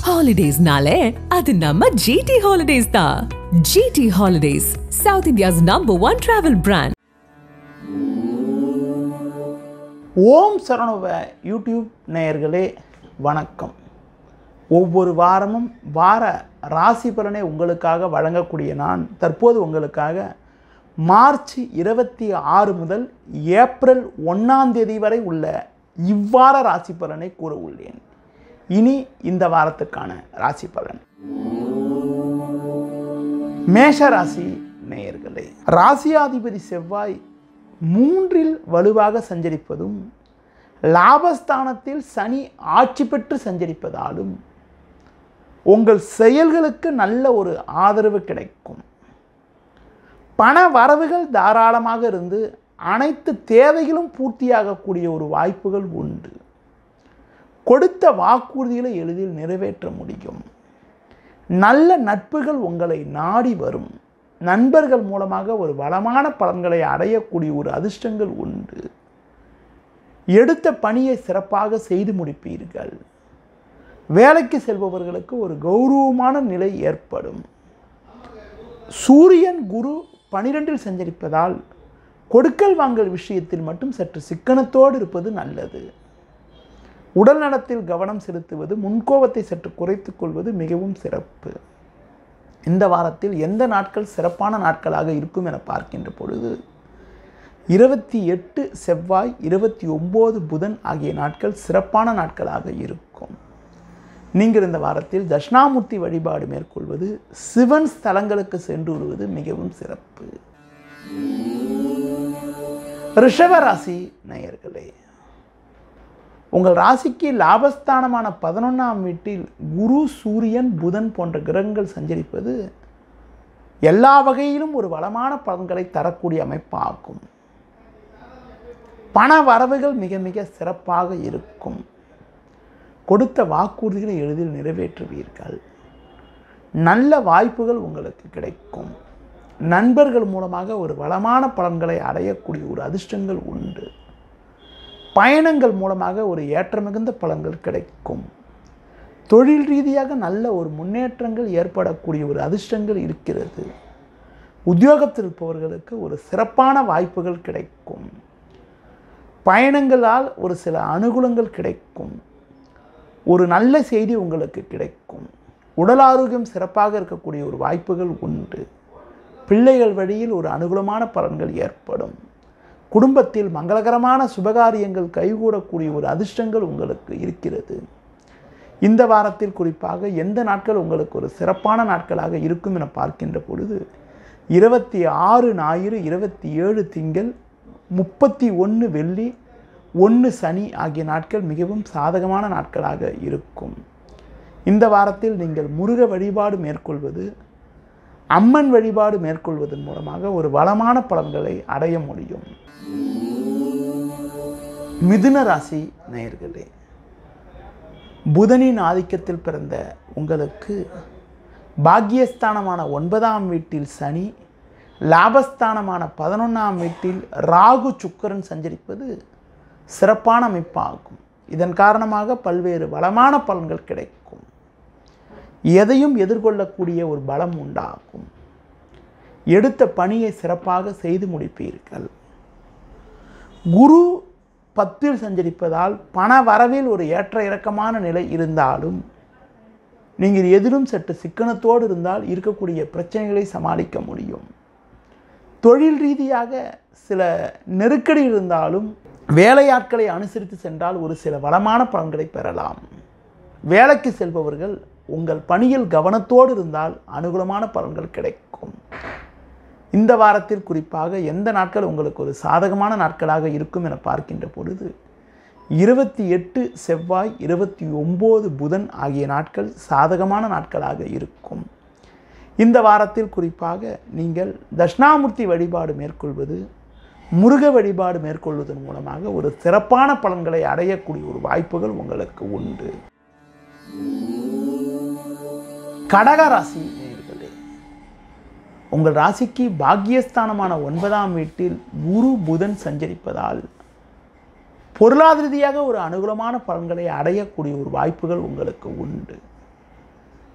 ஹாலிடேஸ்னாலே அது நம்ம ஜிடி ஹாலிடேஸ் தான் GT holidays south India's number one travel brand Om Saravana YouTube நேயர்களே வணக்கம் ஒவ்வொரு வாரமும் வார ராசி பலனை உங்களுக்காக வழங்கக்கூடிய நான் தற்போது உங்களுக்காக மார்ச் இருபத்தி ஆறு முதல் ஏப்ரல் ஒன்றாம் தேதி வரை உள்ள இவ்வார ராசி பலனை கூற உள்ளேன் இனி இந்த வாரத்துக்கான ராசி பலன் மேஷ ராசி நேயர்களே ராசியாதிபதி செவ்வாய் மூன்றில் வலுவாக சஞ்சரிப்பதும் லாபஸ்தானத்தில் சனி ஆட்சி பெற்று சஞ்சரிப்பதாலும் உங்கள் செயல்களுக்கு நல்ல ஒரு ஆதரவு கிடைக்கும் பண வரவுகள் தாராளமாக இருந்து அனைத்து தேவைகளும் பூர்த்தியாகக்கூடிய ஒரு வாய்ப்புகள் உண்டு கொடுத்த வாக்குறுதிகளை எளிதில் நிறைவேற்ற முடியும் நல்ல நட்புகள் உங்களை நாடி வரும் நண்பர்கள் மூலமாக ஒரு வளமான பலன்களை அடையக்கூடிய ஒரு அதிர்ஷ்டங்கள் உண்டு எடுத்த பணியை சிறப்பாக செய்து முடிப்பீர்கள் வேலைக்கு செல்பவர்களுக்கு ஒரு கௌரவமான நிலை ஏற்படும் சூரியன் குரு பனிரெண்டில் சஞ்சரிப்பதால் கொடுக்கல் வாங்கல் விஷயத்தில் மட்டும் சற்று சிக்கனத்தோடு இருப்பது நல்லது உடல் நலத்தில் கவனம் செலுத்துவது முன்கோபத்தை சற்று குறைத்துக் கொள்வது மிகவும் சிறப்பு இந்த வாரத்தில் எந்த நாட்கள் சிறப்பான நாட்களாக இருக்கும் என பார்க்கின்ற பொழுது இருபத்தி எட்டு செவ்வாய் இருபத்தி ஒம்பது புதன் ஆகிய நாட்கள் சிறப்பான நாட்களாக இருக்கும் நீங்கள் இந்த வாரத்தில் தட்சிணாமூர்த்தி வழிபாடு மேற்கொள்வது சிவன் ஸ்தலங்களுக்கு சென்று வருவது மிகவும் சிறப்பு ரிஷபராசி நேயர்களே உங்கள் ராசிக்கு லாபஸ்தானமான பதினொன்றாம் வீட்டில் குரு சூரியன் புதன் போன்ற கிரகங்கள் சஞ்சரிப்பது எல்லா வகையிலும் ஒரு வளமான பலன்களை தரக்கூடிய அமைப்பாகும் பண வரவுகள் மிக மிக சிறப்பாக இருக்கும் கொடுத்த வாக்குறுதிகளை எளிதில் நிறைவேற்றுவீர்கள் நல்ல வாய்ப்புகள் உங்களுக்கு கிடைக்கும் நண்பர்கள் மூலமாக ஒரு வளமான பலன்களை அடையக்கூடிய ஒரு அதிர்ஷ்டங்கள் உண்டு பயணங்கள் மூலமாக ஒரு ஏற்ற மிகுந்த பலன்கள் கிடைக்கும் தொழில் ரீதியாக நல்ல ஒரு முன்னேற்றங்கள் ஏற்படக்கூடிய ஒரு அதிர்ஷ்டங்கள் இருக்கிறது உத்தியோகத்தில் இருப்பவர்களுக்கு ஒரு சிறப்பான வாய்ப்புகள் கிடைக்கும் பயணங்களால் ஒரு சில அனுகூலங்கள் கிடைக்கும் ஒரு நல்ல செய்தி உங்களுக்கு கிடைக்கும் உடல் ஆரோக்கியம் சிறப்பாக இருக்கக்கூடிய ஒரு வாய்ப்புகள் உண்டு பிள்ளைகள் வழியில் ஒரு அனுகூலமான பலன்கள் ஏற்படும் குடும்பத்தில் மங்களகரமான சுபகாரியங்கள் கைகூடக்கூடிய ஒரு அதிர்ஷ்டங்கள் உங்களுக்கு இருக்கிறது இந்த வாரத்தில் குறிப்பாக எந்த நாட்கள் உங்களுக்கு ஒரு சிறப்பான நாட்களாக இருக்கும் என பார்க்கின்ற பொழுது இருபத்தி ஆறு ஞாயிறு இருபத்தி ஏழு திங்கள் முப்பத்தி ஒன்று வெள்ளி ஒன்று சனி ஆகிய நாட்கள் மிகவும் சாதகமான நாட்களாக இருக்கும் இந்த வாரத்தில் நீங்கள் முருக வழிபாடு மேற்கொள்வது அம்மன் வழிபாடு மேற்கொள்வதன் மூலமாக ஒரு வளமான பலன்களை அடைய முடியும் மிதுன ராசி நேயர்களே புதனின் ஆதிக்கத்தில் பிறந்த உங்களுக்கு பாக்கியஸ்தானமான ஒன்பதாம் வீட்டில் சனி லாபஸ்தானமான பதினொன்றாம் வீட்டில் ராகு சுக்கரன் சஞ்சரிப்பது சிறப்பான அமைப்பாகும் இதன் காரணமாக பல்வேறு வளமான பலன்கள் கிடைக்கும் எதையும் எதிர்கொள்ளக்கூடிய ஒரு பலம் உண்டாகும் எடுத்த பணியை சிறப்பாக செய்து முடிப்பீர்கள் குரு பத்தில் சஞ்சரிப்பதால் பண வரவில் ஒரு ஏற்ற இறக்கமான நிலை இருந்தாலும் நீங்கள் எதிலும் சற்று சிக்கனத்தோடு இருந்தால் இருக்கக்கூடிய பிரச்சனைகளை சமாளிக்க முடியும் தொழில் ரீதியாக சில நெருக்கடி இருந்தாலும் வேலையாட்களை அனுசரித்து சென்றால் ஒரு சில வளமான பலன்களை பெறலாம் வேலைக்கு செல்பவர்கள் உங்கள் பணியில் கவனத்தோடு இருந்தால் அனுகூலமான பலன்கள் கிடைக்கும் இந்த வாரத்தில் குறிப்பாக எந்த நாட்கள் உங்களுக்கு ஒரு சாதகமான நாட்களாக இருக்கும் என பார்க்கின்ற பொழுது இருபத்தி எட்டு செவ்வாய் இருபத்தி ஒம்பது புதன் ஆகிய நாட்கள் சாதகமான நாட்களாக இருக்கும் இந்த வாரத்தில் குறிப்பாக நீங்கள் தட்சிணாமூர்த்தி வழிபாடு மேற்கொள்வது முருக வழிபாடு மேற்கொள்வதன் மூலமாக ஒரு சிறப்பான பலன்களை அடையக்கூடிய ஒரு வாய்ப்புகள் உங்களுக்கு உண்டு கடகராசி நேயர்களே உங்கள் ராசிக்கு பாக்கியஸ்தானமான ஒன்பதாம் வீட்டில் குரு புதன் சஞ்சரிப்பதால் பொருளாதார ரீதியாக ஒரு அனுகூலமான பலன்களை அடையக்கூடிய ஒரு வாய்ப்புகள் உங்களுக்கு உண்டு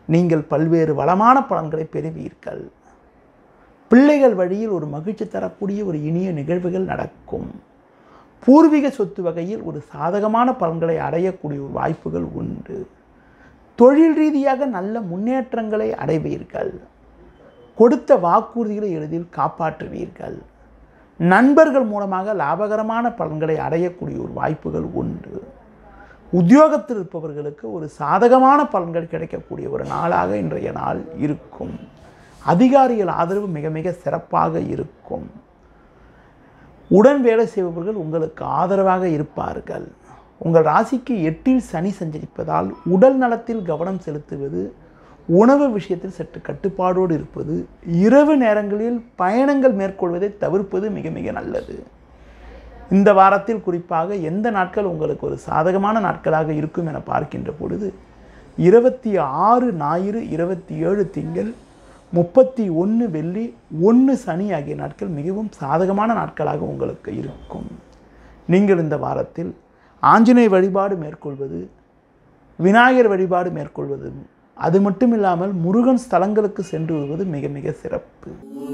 நீங்கள் பல்வேறு வளமான பலன்களை பெறுவீர்கள் பிள்ளைகள் வழியில் ஒரு மகிழ்ச்சி தரக்கூடிய ஒரு இனிய நிகழ்வுகள் நடக்கும் பூர்வீக சொத்து வகையில் ஒரு சாதகமான பலன்களை அடையக்கூடிய ஒரு வாய்ப்புகள் உண்டு தொழில் ரீதியாக நல்ல முன்னேற்றங்களை அடைவீர்கள் கொடுத்த வாக்குறுதிகளை எளிதில் காப்பாற்றுவீர்கள் நண்பர்கள் மூலமாக லாபகரமான பலன்களை அடையக்கூடிய ஒரு வாய்ப்புகள் உண்டு உத்தியோகத்தில் இருப்பவர்களுக்கு ஒரு சாதகமான பலன்கள் கிடைக்கக்கூடிய ஒரு நாளாக இன்றைய நாள் இருக்கும் அதிகாரிகள் ஆதரவு மிக மிக சிறப்பாக இருக்கும் உடன் வேலை செய்பவர்கள் உங்களுக்கு ஆதரவாக இருப்பார்கள் உங்கள் ராசிக்கு எட்டில் சனி சஞ்சரிப்பதால் உடல் நலத்தில் கவனம் செலுத்துவது உணவு விஷயத்தில் சற்று கட்டுப்பாடோடு இருப்பது இரவு நேரங்களில் பயணங்கள் மேற்கொள்வதை தவிர்ப்பது மிக மிக நல்லது இந்த வாரத்தில் குறிப்பாக எந்த நாட்கள் உங்களுக்கு ஒரு சாதகமான நாட்களாக இருக்கும் என பார்க்கின்ற பொழுது இருபத்தி ஆறு ஞாயிறு இருபத்தி ஏழு திங்கள் முப்பத்தி ஒன்று வெள்ளி ஒன்று சனி ஆகிய நாட்கள் மிகவும் சாதகமான நாட்களாக உங்களுக்கு இருக்கும் நீங்கள் இந்த வாரத்தில் ஆஞ்சநேய வழிபாடு மேற்கொள்வது விநாயகர் வழிபாடு மேற்கொள்வது அது மட்டும் இல்லாமல் முருகன் ஸ்தலங்களுக்கு சென்று வருவது மிக மிக சிறப்பு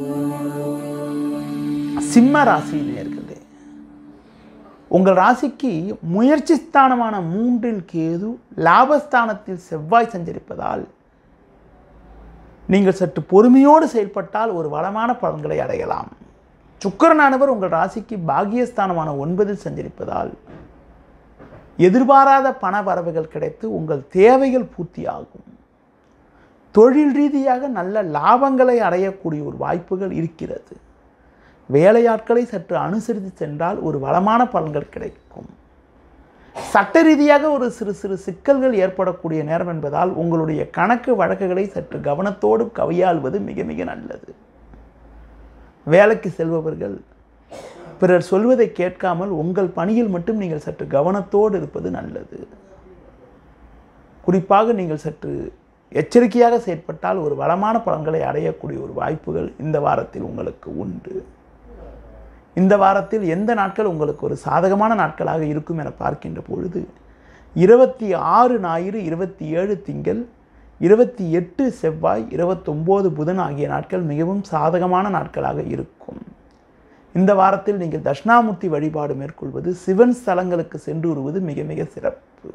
சிம்ம ராசி நேர்களே உங்கள் ராசிக்கு முயற்சி ஸ்தானமான மூன்றில் கேது லாபஸ்தானத்தில் செவ்வாய் சஞ்சரிப்பதால் நீங்கள் சற்று பொறுமையோடு செயல்பட்டால் ஒரு வளமான பலன்களை அடையலாம் சுக்கரனானவர் உங்கள் ராசிக்கு பாகியஸ்தானமான ஒன்பதில் சஞ்சரிப்பதால் எதிர்பாராத பண வரவுகள் கிடைத்து உங்கள் தேவைகள் பூர்த்தியாகும் தொழில் ரீதியாக நல்ல லாபங்களை அடையக்கூடிய ஒரு வாய்ப்புகள் இருக்கிறது வேலையாட்களை சற்று அனுசரித்து சென்றால் ஒரு வளமான பலன்கள் கிடைக்கும் சட்ட ரீதியாக ஒரு சிறு சிறு சிக்கல்கள் ஏற்படக்கூடிய நேரம் என்பதால் உங்களுடைய கணக்கு வழக்குகளை சற்று கவனத்தோடு கையாள்வது மிக மிக நல்லது வேலைக்கு செல்பவர்கள் பிறர் சொல்வதை கேட்காமல் உங்கள் பணியில் மட்டும் நீங்கள் சற்று கவனத்தோடு இருப்பது நல்லது குறிப்பாக நீங்கள் சற்று எச்சரிக்கையாக செயற்பட்டால் ஒரு வளமான பலன்களை அடையக்கூடிய ஒரு வாய்ப்புகள் இந்த வாரத்தில் உங்களுக்கு உண்டு இந்த வாரத்தில் எந்த நாட்கள் உங்களுக்கு ஒரு சாதகமான நாட்களாக இருக்கும் என பார்க்கின்ற பொழுது இருபத்தி ஆறு ஞாயிறு இருபத்தி ஏழு திங்கள் இருபத்தி எட்டு செவ்வாய் இருபத்தொம்போது புதன் ஆகிய நாட்கள் மிகவும் சாதகமான நாட்களாக இருக்கும் இந்த வாரத்தில் நீங்கள் தட்சிணாமூர்த்தி வழிபாடு மேற்கொள்வது சிவன் ஸ்தலங்களுக்கு சென்று வருவது மிக மிக சிறப்பு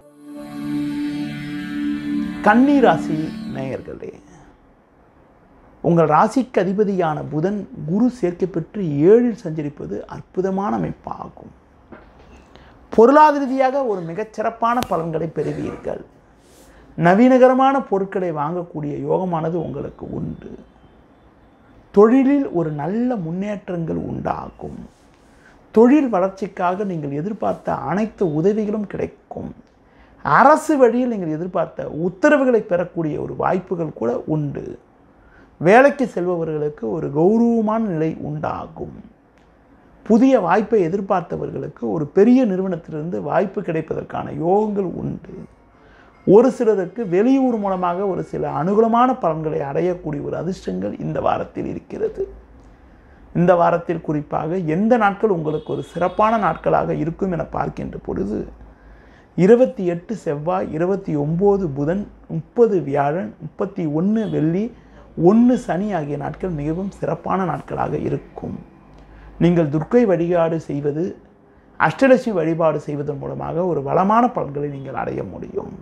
கன்னி ராசி நேயர்களே உங்கள் ராசிக்கு அதிபதியான புதன் குரு சேர்க்கை பெற்று ஏழில் சஞ்சரிப்பது அற்புதமான அமைப்பாகும் பொருளாதார ரீதியாக ஒரு மிகச்சிறப்பான பலன்களை பெறுவீர்கள் நவீனகரமான பொருட்களை வாங்கக்கூடிய யோகமானது உங்களுக்கு உண்டு தொழிலில் ஒரு நல்ல முன்னேற்றங்கள் உண்டாகும் தொழில் வளர்ச்சிக்காக நீங்கள் எதிர்பார்த்த அனைத்து உதவிகளும் கிடைக்கும் அரசு வழியில் நீங்கள் எதிர்பார்த்த உத்தரவுகளை பெறக்கூடிய ஒரு வாய்ப்புகள் கூட உண்டு வேலைக்கு செல்பவர்களுக்கு ஒரு கௌரவமான நிலை உண்டாகும் புதிய வாய்ப்பை எதிர்பார்த்தவர்களுக்கு ஒரு பெரிய நிறுவனத்திலிருந்து வாய்ப்பு கிடைப்பதற்கான யோகங்கள் உண்டு ஒரு சிலருக்கு வெளியூர் மூலமாக ஒரு சில அனுகூலமான பலன்களை அடையக்கூடிய ஒரு அதிர்ஷ்டங்கள் இந்த வாரத்தில் இருக்கிறது இந்த வாரத்தில் குறிப்பாக எந்த நாட்கள் உங்களுக்கு ஒரு சிறப்பான நாட்களாக இருக்கும் என பார்க்கின்ற பொழுது இருபத்தி எட்டு செவ்வாய் இருபத்தி ஒம்பது புதன் முப்பது வியாழன் முப்பத்தி ஒன்று வெள்ளி ஒன்று சனி ஆகிய நாட்கள் மிகவும் சிறப்பான நாட்களாக இருக்கும் நீங்கள் துர்க்கை வழிபாடு செய்வது அஷ்டலட்சுமி வழிபாடு செய்வதன் மூலமாக ஒரு வளமான பலன்களை நீங்கள் அடைய முடியும்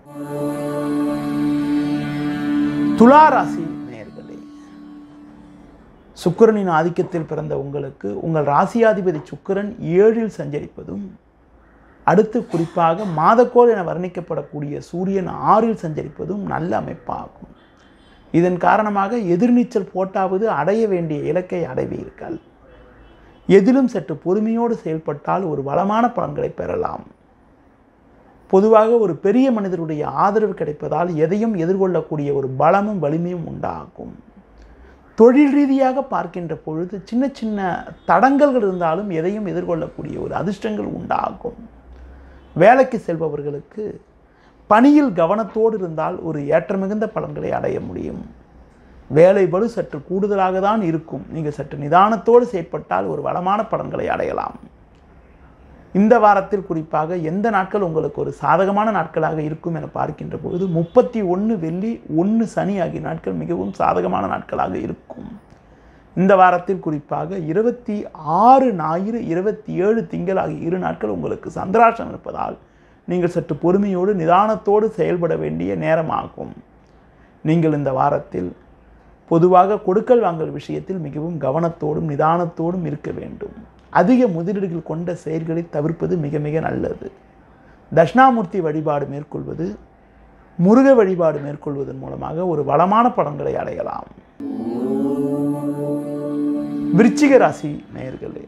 துலா ராசி நேயர்களே சுக்கிரனின் ஆதிக்கத்தில் பிறந்த உங்களுக்கு உங்கள் ராசியாதிபதி சுக்கிரன் ஏழில் சஞ்சரிப்பதும் அடுத்து குறிப்பாக மாதக்கோள் என வர்ணிக்கப்படக்கூடிய சூரியன் ஆறில் சஞ்சரிப்பதும் நல்ல அமைப்பாகும் இதன் காரணமாக எதிர்நீச்சல் போட்டாவது அடைய வேண்டிய இலக்கை அடைவீர்கள் எதிலும் சற்று பொறுமையோடு செயல்பட்டால் ஒரு வளமான பலன்களை பெறலாம் பொதுவாக ஒரு பெரிய மனிதருடைய ஆதரவு கிடைப்பதால் எதையும் எதிர்கொள்ளக்கூடிய ஒரு பலமும் வலிமையும் உண்டாகும் தொழில் ரீதியாக பார்க்கின்ற பொழுது சின்ன சின்ன தடங்கல்கள் இருந்தாலும் எதையும் எதிர்கொள்ளக்கூடிய ஒரு அதிர்ஷ்டங்கள் உண்டாகும் வேலைக்கு செல்பவர்களுக்கு பணியில் கவனத்தோடு இருந்தால் ஒரு ஏற்றமிகுந்த பலன்களை அடைய முடியும் வேலை பளு சற்று கூடுதலாக தான் இருக்கும் நீங்கள் சற்று நிதானத்தோடு செயற்பட்டால் ஒரு வளமான பலன்களை அடையலாம் இந்த வாரத்தில் குறிப்பாக எந்த நாட்கள் உங்களுக்கு ஒரு சாதகமான நாட்களாக இருக்கும் என பார்க்கின்ற பொழுது முப்பத்தி ஒன்று வெள்ளி ஒன்று சனி ஆகிய நாட்கள் மிகவும் சாதகமான நாட்களாக இருக்கும் இந்த வாரத்தில் குறிப்பாக இருபத்தி ஆறு ஞாயிறு இருபத்தி ஏழு திங்கள் ஆகிய இரு நாட்கள் உங்களுக்கு சந்திராஷ்டம் இருப்பதால் நீங்கள் சற்று பொறுமையோடு நிதானத்தோடு செயல்பட வேண்டிய நேரமாகும் நீங்கள் இந்த வாரத்தில் பொதுவாக கொடுக்கல் வாங்கல் விஷயத்தில் மிகவும் கவனத்தோடும் நிதானத்தோடும் இருக்க வேண்டும் அதிக முதலீடுகள் கொண்ட செயல்களை தவிர்ப்பது மிக மிக நல்லது தட்சிணாமூர்த்தி வழிபாடு மேற்கொள்வது முருக வழிபாடு மேற்கொள்வதன் மூலமாக ஒரு வளமான பலன்களை அடையலாம் விருச்சிக ராசி நேயர்களே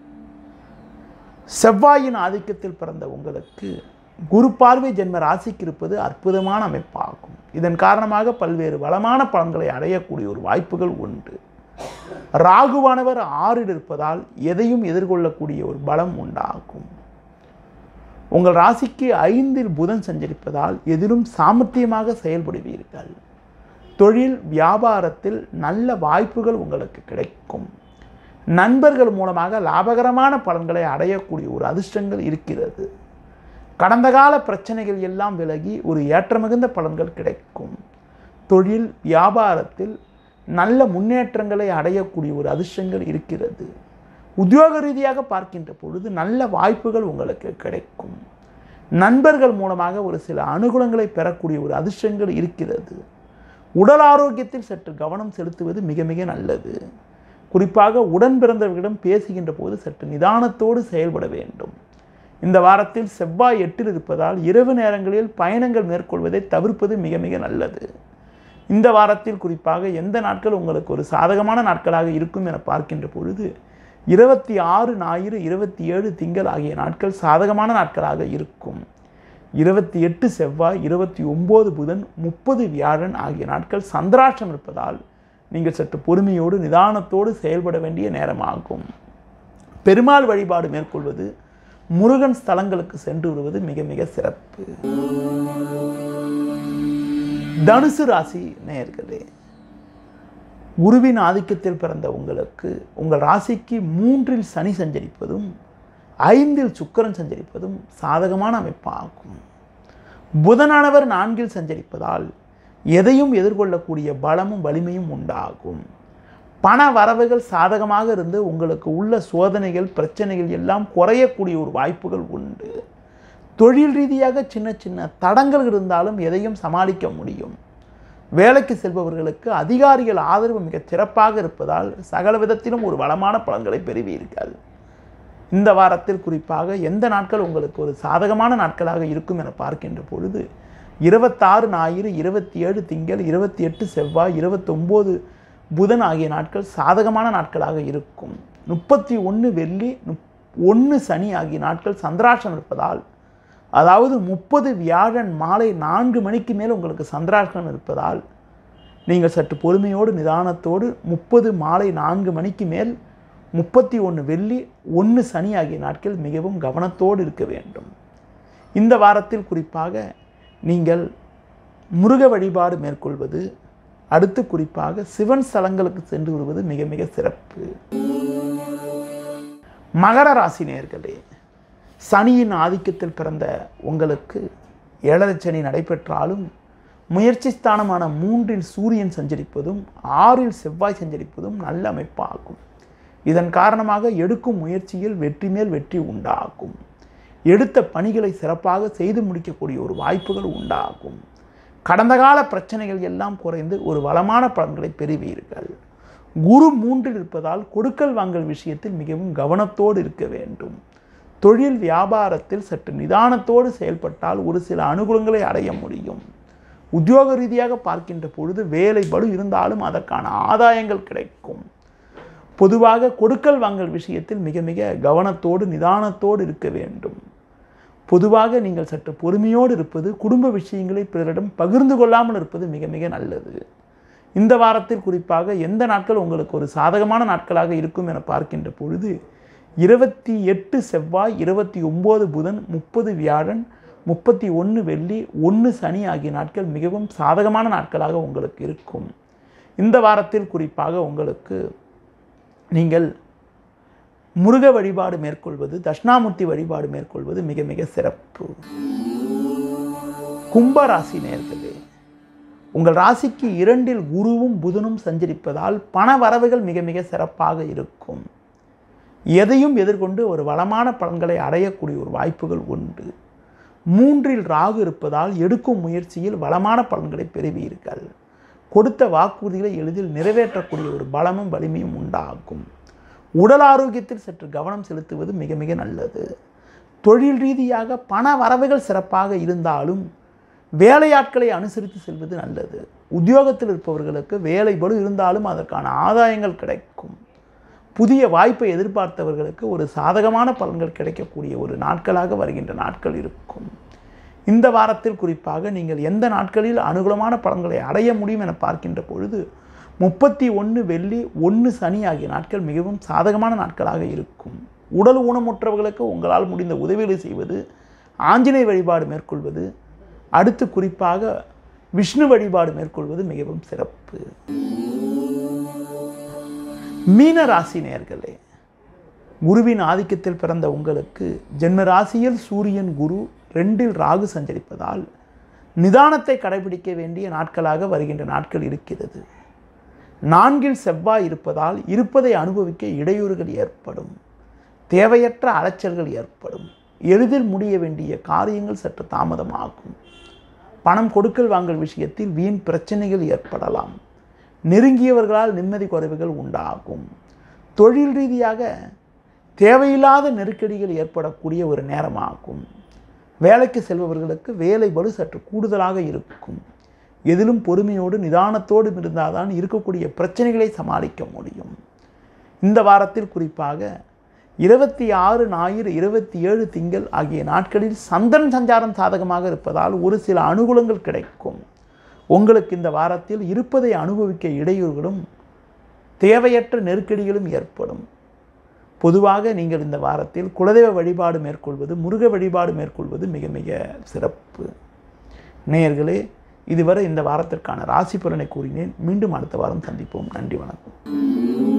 செவ்வாயின் ஆதிக்கத்தில் பிறந்த உங்களுக்கு குரு பார்வை ஜென்ம ராசிக்கு இருப்பது அற்புதமான அமைப்பாகும் இதன் காரணமாக பல்வேறு வளமான பலன்களை அடையக்கூடிய ஒரு வாய்ப்புகள் உண்டு ராகுவானவர் ஆறில் இருப்பதால் எதையும் எதிர்கொள்ளக்கூடிய ஒரு பலம் உண்டாகும் உங்கள் ராசிக்கு ஐந்தில் புதன் சஞ்சரிப்பதால் எதிலும் சாமர்த்தியமாக செயல்படுவீர்கள் தொழில் வியாபாரத்தில் நல்ல வாய்ப்புகள் உங்களுக்கு கிடைக்கும் நண்பர்கள் மூலமாக லாபகரமான பலன்களை அடையக்கூடிய ஒரு அதிர்ஷ்டங்கள் இருக்கிறது கடந்த கால பிரச்சனைகள் எல்லாம் விலகி ஒரு ஏற்றமிகுந்த பலன்கள் கிடைக்கும் தொழில் வியாபாரத்தில் நல்ல முன்னேற்றங்களை அடையக்கூடிய ஒரு அதிர்ஷ்டங்கள் இருக்கிறது உத்தியோக ரீதியாக பார்க்கின்ற பொழுது நல்ல வாய்ப்புகள் உங்களுக்கு கிடைக்கும் நண்பர்கள் மூலமாக ஒரு சில அனுகூலங்களை பெறக்கூடிய ஒரு அதிர்ஷ்டங்கள் இருக்கிறது உடல் ஆரோக்கியத்தில் சற்று கவனம் செலுத்துவது மிக மிக நல்லது குறிப்பாக உடன் பிறந்தவர்களிடம் பேசுகின்ற போது சற்று நிதானத்தோடு செயல்பட வேண்டும் இந்த வாரத்தில் செவ்வாய் எட்டில் இருப்பதால் இரவு நேரங்களில் பயணங்கள் மேற்கொள்வதை தவிர்ப்பது மிக மிக நல்லது இந்த வாரத்தில் குறிப்பாக எந்த நாட்கள் உங்களுக்கு ஒரு சாதகமான நாட்களாக இருக்கும் என பார்க்கின்ற பொழுது இருபத்தி ஆறு ஞாயிறு இருபத்தி ஏழு திங்கள் ஆகிய நாட்கள் சாதகமான நாட்களாக இருக்கும் இருபத்தி எட்டு செவ்வாய் இருபத்தி ஒம்பது புதன் முப்பது வியாழன் ஆகிய நாட்கள் சந்திராஷ்டம் இருப்பதால் நீங்கள் சற்று பொறுமையோடு நிதானத்தோடு செயல்பட வேண்டிய நேரமாகும் பெருமாள் வழிபாடு மேற்கொள்வது முருகன் ஸ்தலங்களுக்கு சென்று வருவது மிக மிக சிறப்பு தனுசு ராசி நேயர்களே குருவின் ஆதிக்கத்தில் பிறந்த உங்களுக்கு உங்கள் ராசிக்கு மூன்றில் சனி சஞ்சரிப்பதும் ஐந்தில் சுக்கிரன் சஞ்சரிப்பதும் சாதகமான அமைப்பாகும் புதனானவர் நான்கில் சஞ்சரிப்பதால் எதையும் எதிர்கொள்ளக்கூடிய பலமும் வலிமையும் உண்டாகும் பண வரவுகள் சாதகமாக இருந்து உங்களுக்கு உள்ள சோதனைகள் பிரச்சனைகள் எல்லாம் குறையக்கூடிய ஒரு வாய்ப்புகள் உண்டு தொழில் ரீதியாக சின்ன சின்ன தடங்கள் இருந்தாலும் எதையும் சமாளிக்க முடியும் வேலைக்கு செல்பவர்களுக்கு அதிகாரிகள் ஆதரவு மிகச் சிறப்பாக இருப்பதால் சகல விதத்திலும் ஒரு வளமான பலன்களை பெறுவீர்கள் இந்த வாரத்தில் குறிப்பாக எந்த நாட்கள் உங்களுக்கு ஒரு சாதகமான நாட்களாக இருக்கும் என பார்க்கின்ற பொழுது இருபத்தாறு ஞாயிறு இருபத்தி ஏழு திங்கள் இருபத்தி எட்டு செவ்வாய் இருபத்தொம்போது புதன் ஆகிய நாட்கள் சாதகமான நாட்களாக இருக்கும் முப்பத்தி ஒன்று வெள்ளி முப் ஒன்று சனி ஆகிய நாட்கள் சந்திராஷ்டம் இருப்பதால் அதாவது முப்பது வியாழன் மாலை நான்கு மணிக்கு மேல் உங்களுக்கு சந்திராஷ்டம் இருப்பதால் நீங்கள் சற்று பொறுமையோடு நிதானத்தோடு முப்பது மாலை நான்கு மணிக்கு மேல் முப்பத்தி ஒன்று வெள்ளி ஒன்று சனி ஆகிய நாட்கள் மிகவும் கவனத்தோடு இருக்க வேண்டும் இந்த வாரத்தில் குறிப்பாக நீங்கள் முருக வழிபாடு மேற்கொள்வது அடுத்து குறிப்பாக சிவன் ஸ்தலங்களுக்கு சென்று வருவது மிக மிக சிறப்பு மகர ராசி நேர்களே சனியின் ஆதிக்கத்தில் பிறந்த உங்களுக்கு ஏழரை சனி நடைபெற்றாலும் முயற்சி ஸ்தானமான மூன்றில் சூரியன் சஞ்சரிப்பதும் ஆறில் செவ்வாய் சஞ்சரிப்பதும் நல்ல அமைப்பாகும் இதன் காரணமாக எடுக்கும் முயற்சியில் வெற்றி மேல் வெற்றி உண்டாகும் எடுத்த பணிகளை சிறப்பாக செய்து முடிக்கக்கூடிய ஒரு வாய்ப்புகள் உண்டாகும் கடந்த கால பிரச்சனைகள் எல்லாம் குறைந்து ஒரு வளமான பலன்களை பெறுவீர்கள் குரு மூன்றில் இருப்பதால் கொடுக்கல் வாங்கல் விஷயத்தில் மிகவும் கவனத்தோடு இருக்க வேண்டும் தொழில் வியாபாரத்தில் சற்று நிதானத்தோடு செயல்பட்டால் ஒரு சில அனுகூலங்களை அடைய முடியும் உத்தியோக ரீதியாக பார்க்கின்ற பொழுது வேலை பளு இருந்தாலும் அதற்கான ஆதாயங்கள் கிடைக்கும் பொதுவாக கொடுக்கல் வாங்கல் விஷயத்தில் மிக மிக கவனத்தோடு நிதானத்தோடு இருக்க வேண்டும் பொதுவாக நீங்கள் சற்று பொறுமையோடு இருப்பது குடும்ப விஷயங்களை பிறரிடம் பகிர்ந்து கொள்ளாமல் இருப்பது மிக மிக நல்லது இந்த வாரத்தில் குறிப்பாக எந்த நாட்கள் உங்களுக்கு ஒரு சாதகமான நாட்களாக இருக்கும் என பார்க்கின்ற பொழுது இருபத்தி எட்டு செவ்வாய் இருபத்தி ஒம்பது புதன் முப்பது வியாழன் முப்பத்தி ஒன்று வெள்ளி ஒன்று சனி ஆகிய நாட்கள் மிகவும் சாதகமான நாட்களாக உங்களுக்கு இருக்கும் இந்த வாரத்தில் குறிப்பாக உங்களுக்கு நீங்கள் முருக வழிபாடு மேற்கொள்வது தட்சிணாமூர்த்தி வழிபாடு மேற்கொள்வது மிக மிக சிறப்பு கும்பராசி நேர்களே உங்கள் ராசிக்கு இரண்டில் குருவும் புதனும் சஞ்சரிப்பதால் பண வரவுகள் மிக மிக சிறப்பாக இருக்கும் எதையும் எதிர்கொண்டு ஒரு வளமான பலன்களை அடையக்கூடிய ஒரு வாய்ப்புகள் உண்டு மூன்றில் ராகு இருப்பதால் எடுக்கும் முயற்சியில் வளமான பலன்களை பெறுவீர்கள் கொடுத்த வாக்குறுதிகளை எளிதில் நிறைவேற்றக்கூடிய ஒரு பலமும் வலிமையும் உண்டாகும் உடல் ஆரோக்கியத்தில் சற்று கவனம் செலுத்துவது மிக மிக நல்லது தொழில் ரீதியாக பண வரவுகள் சிறப்பாக இருந்தாலும் வேலையாட்களை அனுசரித்து செல்வது நல்லது உத்தியோகத்தில் இருப்பவர்களுக்கு வேலை பளு இருந்தாலும் அதற்கான ஆதாயங்கள் கிடைக்கும் புதிய வாய்ப்பை எதிர்பார்த்தவர்களுக்கு ஒரு சாதகமான பலன்கள் கிடைக்கக்கூடிய ஒரு நாட்களாக வருகின்ற நாட்கள் இருக்கும் இந்த வாரத்தில் குறிப்பாக நீங்கள் எந்த நாட்களில் அனுகூலமான பலன்களை அடைய முடியும் என பார்க்கின்ற பொழுது முப்பத்தி ஒன்று வெள்ளி ஒன்று சனி ஆகிய நாட்கள் மிகவும் சாதகமான நாட்களாக இருக்கும் உடல் ஊனமுற்றவர்களுக்கு உங்களால் முடிந்த உதவிகளை செய்வது ஆஞ்சநேய வழிபாடு மேற்கொள்வது அடுத்து குறிப்பாக விஷ்ணு வழிபாடு மேற்கொள்வது மிகவும் சிறப்பு மீன ராசி நேர்களே குருவின் ஆதிக்கத்தில் பிறந்த உங்களுக்கு ஜென்ம ராசியில் சூரியன் குரு ரெண்டில் ராகு சஞ்சரிப்பதால் நிதானத்தை கடைபிடிக்க வேண்டிய நாட்களாக வருகின்ற நாட்கள் இருக்கிறது நான்கில் செவ்வாய் இருப்பதால் இருப்பதை அனுபவிக்க இடையூறுகள் ஏற்படும் தேவையற்ற அலைச்சல்கள் ஏற்படும் எளிதில் முடிய வேண்டிய காரியங்கள் சற்று தாமதமாகும் பணம் கொடுக்கல் வாங்கல் விஷயத்தில் வீண் பிரச்சனைகள் ஏற்படலாம் நெருங்கியவர்களால் நிம்மதி குறைவுகள் உண்டாகும் தொழில் ரீதியாக தேவையில்லாத நெருக்கடிகள் ஏற்படக்கூடிய ஒரு நேரமாகும் வேலைக்கு செல்பவர்களுக்கு வேலை பளு சற்று கூடுதலாக இருக்கும் எதிலும் பொறுமையோடு நிதானத்தோடு இருந்தால்தான் இருக்கக்கூடிய பிரச்சனைகளை சமாளிக்க முடியும் இந்த வாரத்தில் குறிப்பாக இருபத்தி ஆறு ஞாயிறு இருபத்தி ஏழு திங்கள் ஆகிய நாட்களில் சந்திரன் சஞ்சாரம் சாதகமாக இருப்பதால் ஒரு சில அனுகூலங்கள் கிடைக்கும் உங்களுக்கு இந்த வாரத்தில் இருப்பதை அனுபவிக்க இடையூறுகளும் தேவையற்ற நெருக்கடிகளும் ஏற்படும் பொதுவாக நீங்கள் இந்த வாரத்தில் குலதெய்வ வழிபாடு மேற்கொள்வது முருக வழிபாடு மேற்கொள்வது மிக மிக சிறப்பு நேயர்களே இதுவரை இந்த வாரத்திற்கான ராசி பலனை கூறினேன் மீண்டும் அடுத்த வாரம் சந்திப்போம் நன்றி வணக்கம்